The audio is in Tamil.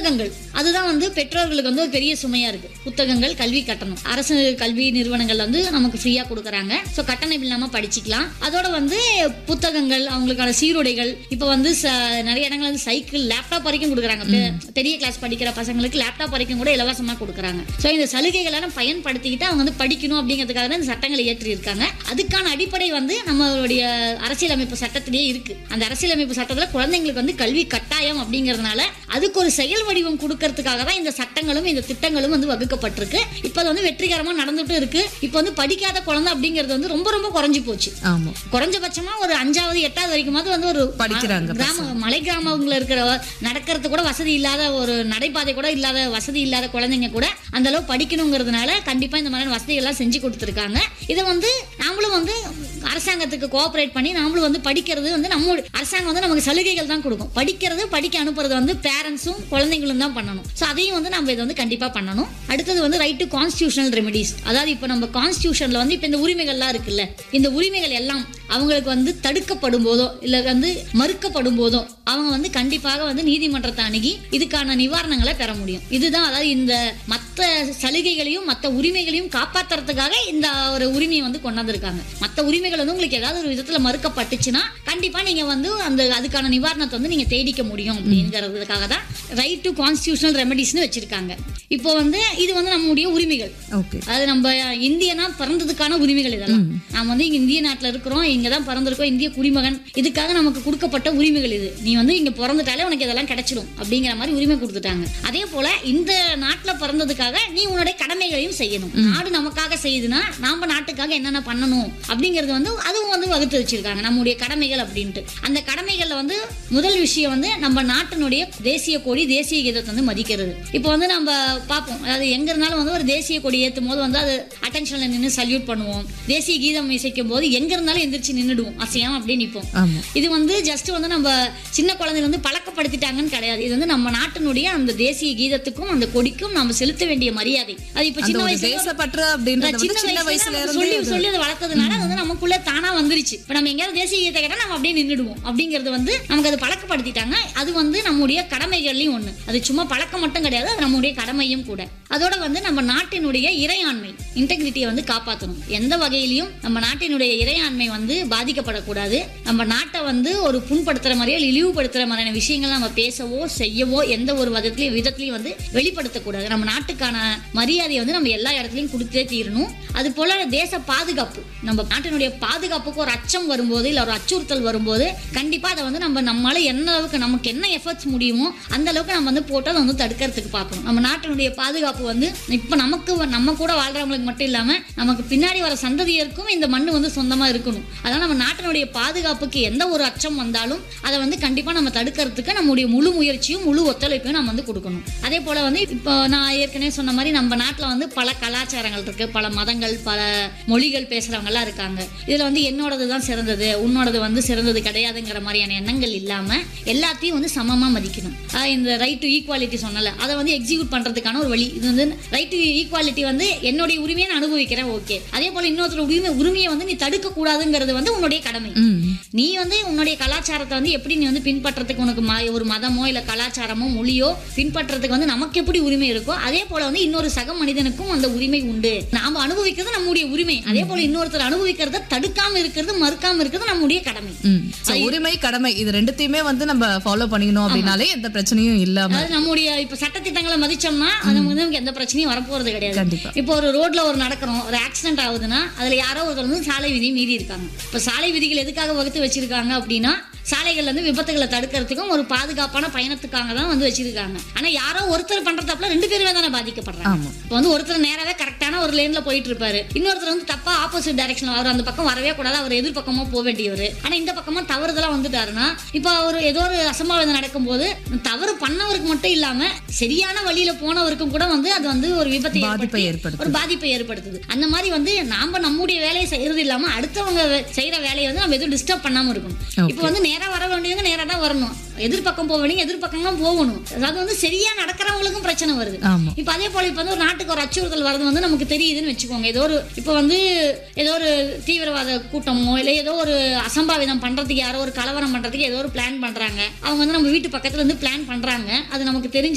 புத்தகங்கள் அதுதான் வந்து பெற்றோர்களுக்கு வந்து ஒரு பெரிய சுமையா இருக்கு புத்தகங்கள் கல்வி கட்டணம் அரசு கல்வி நிறுவனங்கள் வந்து நமக்கு ஃப்ரீயா கொடுக்குறாங்க ஸோ கட்டணம் இல்லாம படிச்சுக்கலாம் அதோட வந்து புத்தகங்கள் அவங்களுக்கான சீருடைகள் இப்போ வந்து ச- நிறைய இடங்கள் வந்து சைக்கிள் லேப்டாப் வரைக்கும் கொடுக்குறாங்க பெ- பெரிய கிளாஸ் படிக்கிற பசங்களுக்கு லேப்டாப் வரைக்கும் கூட இலவசமா கொடுக்குறாங்க ஸோ இந்த சலுகைகளை பயன்படுத்திக்கிட்டு அவங்க வந்து படிக்கணும் அப்படிங்கிறதுக்காக தான் இந்த சட்டங்களை ஏற்றி இருக்காங்க அதுக்கான அடிப்படை வந்து நம்மளுடைய அரசியலமைப்பு சட்டத்திலேயே இருக்கு அந்த அரசியலமைப்பு சட்டத்துல குழந்தைங்களுக்கு வந்து கல்வி கட்டாயம் அப்படிங்கறதுனால அதுக்கு ஒரு செயல் வடிவம் கொடுக்கறதுக்காக தான் இந்த சட்டங்களும் இந்த திட்டங்களும் வந்து வகுக்கப்பட்டிருக்கு இப்போ அது வந்து வெற்றிகரமா நடந்துட்டு இருக்கு இப்போ வந்து படிக்காத குழந்தை அப்படிங்கிறது வந்து ரொம்ப ரொம்ப குறைஞ்சு போச்சு ஆமா குறைஞ்சபட்சமா ஒரு அஞ்சாவது எட்டாவது வரைக்குமாவது வந்து ஒரு படிக்கிறாங்க கிராம மலை கிராமங்கள்ல இருக்கிற நடக்கிறது கூட வசதி இல்லாத ஒரு நடைபாதை கூட இல்லாத வசதி இல்லாத குழந்தைங்க கூட அந்த அளவு படிக்கணுங்கிறதுனால கண்டிப்பா இந்த மாதிரியான வசதிகள் எல்லாம் செஞ்சு கொடுத்துருக்காங்க இதை வந்து நாமளும் வந்து அரசாங்கத்துக்கு கோஆபரேட் பண்ணி நாமளும் வந்து படிக்கிறது வந்து நம்ம அரசாங்கம் வந்து நமக்கு சலுகைகள் தான் கொடுக்கும் படிக்கிறது படிக்க அனுப்புறது வந்து பேரண்ட்ஸும் குழந்தைங்களும் தான் பண்ணணும் ஸோ அதையும் வந்து நம்ம இதை வந்து கண்டிப்பா பண்ணணும் அடுத்தது வந்து ரைட் டு கான்ஸ்டியூஷனல் ரெமெடிஸ் அதாவது இப்போ நம்ம கான்ஸ்டியூஷன்ல வந்து இப்போ இந்த உரிமைகள்லாம் இருக்குல்ல இந்த உரிமைகள் எல்லாம் அவங்களுக்கு வந்து தடுக்கப்படும் போதோ இல்லை வந்து மறுக்கப்படும் போதோ அவங்க வந்து கண்டிப்பாக வந்து நீதிமன்றத்தை அணுகி இதுக்கான நிவாரணங்களை பெற முடியும் இதுதான் அதாவது இந்த மற்ற சலுகைகளையும் மற்ற உரிமைகளையும் காப்பாத்துறதுக்காக இந்த ஒரு உரிமையை வந்து கொண்டு வந்திருக்காங்க மற்ற உரிமைகள் வந்து உங்களுக்கு ஏதாவது ஒரு விதத்துல மறுக்கப்பட்டுச்சுன்னா கண்டிப்பா நீங்க வந்து அந்த அதுக்கான நிவாரணத்தை வந்து நீங்க தேடிக்க முடியும் அப்படிங்கிறதுக்காக தான் ரைட் டு கான்ஸ்டியூஷனல் ரெமெடிஸ்னு வச்சிருக்காங்க இப்போ வந்து இது வந்து நம்முடைய உரிமைகள் ஓகே அது நம்ம இந்தியனா பிறந்ததுக்கான உரிமைகள் இதெல்லாம் நாம் வந்து இங்க இந்திய நாட்டுல இருக்கிறோம் இங்க தான் பிறந்திருக்கோம் இந்திய குடிமகன் இதுக்காக நமக்கு கொடுக்கப்பட்ட உரிமைகள் இது நீ வந்து இங்க பிறந்துட்டாலே உனக்கு இதெல்லாம் கிடைச்சிடும் அப்படிங்கிற மாதிரி உரிமை கொடுத்துட்டாங்க அதே போல இந்த நாட்டுல பிறந்ததுக்காக நீ உன்னுடைய கடமைகளையும் செய்யணும் நாடு நமக்காக செய்யுதுன்னா நாம நாட்டுக்காக என்னென்ன பண்ணணும் அப்படிங்கிறது வந்து அதுவும் வந்து வகுத்து வச்சிருக்காங்க நம்முடைய கடமைகள் அப்படின்ட்டு அந்த கடமைகள்ல வந்து முதல் விஷயம் வந்து நம்ம நாட்டினுடைய தேசிய கொடி தேசிய கீதத்தை வந்து மதிக்கிறது இப்போ வந்து நம்ம பார்ப்போம் அதாவது எங்க இருந்தாலும் வந்து ஒரு தேசிய கொடி ஏற்றும் போது வந்து அது அட்டென்ஷன்ல நின்று சல்யூட் பண்ணுவோம் தேசிய கீதம் இசைக்கும் போது எங்க இருந்தாலும் எந்திரிச்சு நின்றுடுவோம் அசையாம அப்படியே நிற்போம் ஆமா இது வந்து ஜஸ்ட் வந்து நம்ம சின்ன குழந்தைங்க வந்து பழக்கப்படுத்திட்டாங்கன்னு கிடையாது இது வந்து நம்ம நாட்டினுடைய அந்த தேசிய கீதத்துக்கும் அந்த கொடிக்கும் நம்ம செலுத்த வேண்டிய மரியாதை அது இப்ப அந்த சின்ன ஒரு வயசுல தேசப்பற்று அப்படின்றது வந்து சின்ன சின்ன வயசுல வயசுல இருந்து சொல்லி சொல்லி அதை வளர்த்ததுனால அது வந்து நமக்குள்ள தானா வந்துருச்சு இப்ப நம்ம எங்கேயாவது தேசிய கீதத்தை கேட்டா நம்ம அப்படியே நின்றுடுவோம் அப்படிங்கிறது வந்து நமக்கு அது பழக்கப்படுத்திட்டாங்க அது வந்து நம்முடைய கடமைகள்லயும் ஒண்ணு அது சும்மா பழக்கம் மட்டும் கிடையாது அது நம்முடைய கடமையும் கூட அதோட வந்து நம்ம நாட்டினுடைய இறையாண்மை இன்டெகிரிட்டியை வந்து காப்பாற்றணும் எந்த வகையிலையும் நம்ம நாட்டினுடைய இறையாண்மை வந்து பாதிக்கப்படக்கூடாது நம்ம நாட்டை வந்து ஒரு புண்படுத்துற மாதிரியோ இல்லை இழிவுபடுத்துற மாதிரியான விஷயங்கள் நம்ம பேசவோ செய்யவோ எந்த ஒரு விதத்திலையும் விதத்திலையும் வந்து வெளிப்படுத்தக்கூடாது நம்ம நாட்டுக்கான மரியாதையை வந்து நம்ம எல்லா இடத்துலையும் கொடுத்தே தீரணும் அது போல தேச பாதுகாப்பு நம்ம நாட்டினுடைய பாதுகாப்புக்கு ஒரு அச்சம் வரும்போது இல்லை ஒரு அச்சுறுத்தல் வரும்போது கண்டிப்பா அதை வந்து நம்ம நம்மளால என்ன அளவுக்கு நமக்கு என்ன எஃபர்ட்ஸ் முடியுமோ அந்த அளவுக்கு நம்ம வந்து போட்டு அதை வந்து தடுக்கிறதுக்கு பார்க்கணும் நம்ம நாட்டினுடைய பாதுகாப்பு வந்து இப்போ நமக்கு வ- நம்ம கூட வாழ்றவங்களுக்கு மட்டும் இல்லாம நமக்கு பின்னாடி வர சந்ததியருக்கும் இந்த மண்ணு வந்து சொந்தமா இருக்கணும் அதனால நம்ம நாட்டினுடைய பாதுகாப்புக்கு எந்த ஒரு அச்சம் வந்தாலும் அதை வந்து கண்டிப்பா நம்ம தடுக்கிறதுக்கு நம்முடைய முழு முயற்சியும் முழு ஒத்துழைப்பையும் நம்ம வந்து கொடுக்கணும் அதே போல வந்து இப்போ நான் ஏற்கனவே சொன்ன மாதிரி நம்ம நாட்டில் வந்து பல கலாச்சாரங்கள் இருக்கு பல மதங்கள் பல மொழிகள் பேசுறவங்க எல்லாம் இருக்காங்க இதுல வந்து என்னோடது தான் சிறந்தது உன்னோடது வந்து சிறந்தது கிடையாதுங்கிற மாதிரியான எண்ணங்கள் இல்லாம எல்லாத்தையும் வந்து சமமா மதிக்கணும் ஆஹ் இந்த ரைட் டு ஈக்குவாலிட்டி சொன்னல அதை வந்து எக்ஸிக்யூட் பண்றதுக்கான ஒரு வழி இது வந்து ரைட் டு ஈக்குவாலிட்டி வந்து என்னுடைய உரிமையை நான் அனுபவிக்கிறேன் ஓகே அதே போல இன்னொருத்தர் உரிமை உரிமையை வந்து நீ தடுக்க கூடாதுங்கிறது வந்து உன்னுடைய கடமை ம் நீ வந்து உன்னுடைய கலாச்சாரத்தை வந்து எப்படி நீ வந்து பின்பற்றதுக்கு உனக்கு ம- ஒரு மதமோ இல்ல கலாச்சாரமோ மொழியோ பின்பற்றதுக்கு வந்து நமக்கு எப்படி உரிமை இருக்கோ அதே போல வந்து இன்னொரு சக மனிதனுக்கும் அந்த உரிமை உண்டு நாம அனுபவிக்கிறது நம்முடைய உரிமை அதே போல இன்னொருத்தர் அனுபவிக்கிறத தடுக்காம இருக்கிறது மறுக்காம இருக்கிறது நம்முடைய கடமை ம் So, உரிமை கடமை இது ரெண்டுத்தையுமே வந்து நம்ம ஃபாலோ பண்ணிக்கணும் அப்படின்னாலே எந்த பிரச்சனையும் இல்லாம அதாவது நம்முடைய இப்ப சட்டத்திட்டங்களை மதிச்சோம்னா அது வந்து நமக்கு எந்த பிரச்சனையும் வரப்போறது கிடையாது கண்டிப்பா இப்போ ஒரு ரோட்ல ஒரு நடக்கிறோம் ஒரு ஆக்சிடென்ட் ஆகுதுன்னா அதுல யாரோ ஒருத்தர் வந்து சாலை விதி மீறி இருக்காங்க இப்ப சாலை விதிகள் எதுக்காக வகுத்து வச்சிருக்காங்க அப்படின்னா சாலைகள்ல இருந்து விபத்துகளை தடுக்கிறதுக்கும் ஒரு பாதுகாப்பான பயணத்துக்காக தான் வந்து வச்சிருக்காங்க ஆனா யாரோ ஒருத்தர் பண்ற தப்புல ரெண்டு பேருமே தானே பாதிக்கப்படுறாங்க ஆமா இப்போ வந்து ஒருத்தர் நேராவே கரெக்டான ஒரு லேன்ல போயிட்டு இருப்பாரு இன்னொருத்தர் வந்து தப்பா ஆப்போசிட் டைரக்ஷன்ல அவர் அந்த பக்கம் வரவே கூடாது அவர் எதிர்பக்கமா போக வேண்டியவர் ஆனா இந்த பக்கமா தவறுதலா வந்துட்டாருன்னா இப்போ அவர் ஏதோ ஒரு அசம்பாவிதம் நடக்கும்போது தவறு பண்ணவருக்கு மட்டும் இல்லாம சரியான வழியில போனவருக்கும் கூட வந்து அது வந்து ஒரு விபத்தை பாதிப்பை ஏற்படுத்தி ஏற்படுத்தும் ஒரு பாதிப்பை ஏற்படுத்துது அந்த மாதிரி வந்து நாம நம்முடைய வேலையை செய்யறது இல்லாம அடுத்தவங்க வே- செய்யற வேலையை வந்து நம்ம எதுவும் டிஸ்டர்ப் பண்ணாம இருக்கணும் Okay. இப்போ வந்து நேரா வர வேண்டியவங்க நேரா தான் வரணும் எதிர்பக்கம் போக வேண்டிய எதிர்பக்கம் தான் போகணும் அதாவது வந்து சரியா நடக்கிறவங்களுக்கும் பிரச்சனை வருது ஆமா இப்போ அதே போல இப்போ வந்து ஒரு நாட்டுக்கு ஒரு அச்சுறுத்தல் வரது வந்து நமக்கு தெரியுதுன்னு வச்சுக்கோங்க ஏதோ ஒரு இப்போ வந்து ஏதோ ஒரு தீவிரவாத கூட்டமோ இல்லை ஏதோ ஒரு அசம்பாவிதம் பண்றதுக்கு யாரோ ஒரு கலவரம் பண்றதுக்கு ஏதோ ஒரு பிளான் பண்றாங்க அவங்க வந்து நம்ம வீட்டு பக்கத்துல இருந்து பிளான் பண்றாங்க அது நமக்கு தெரிஞ்சு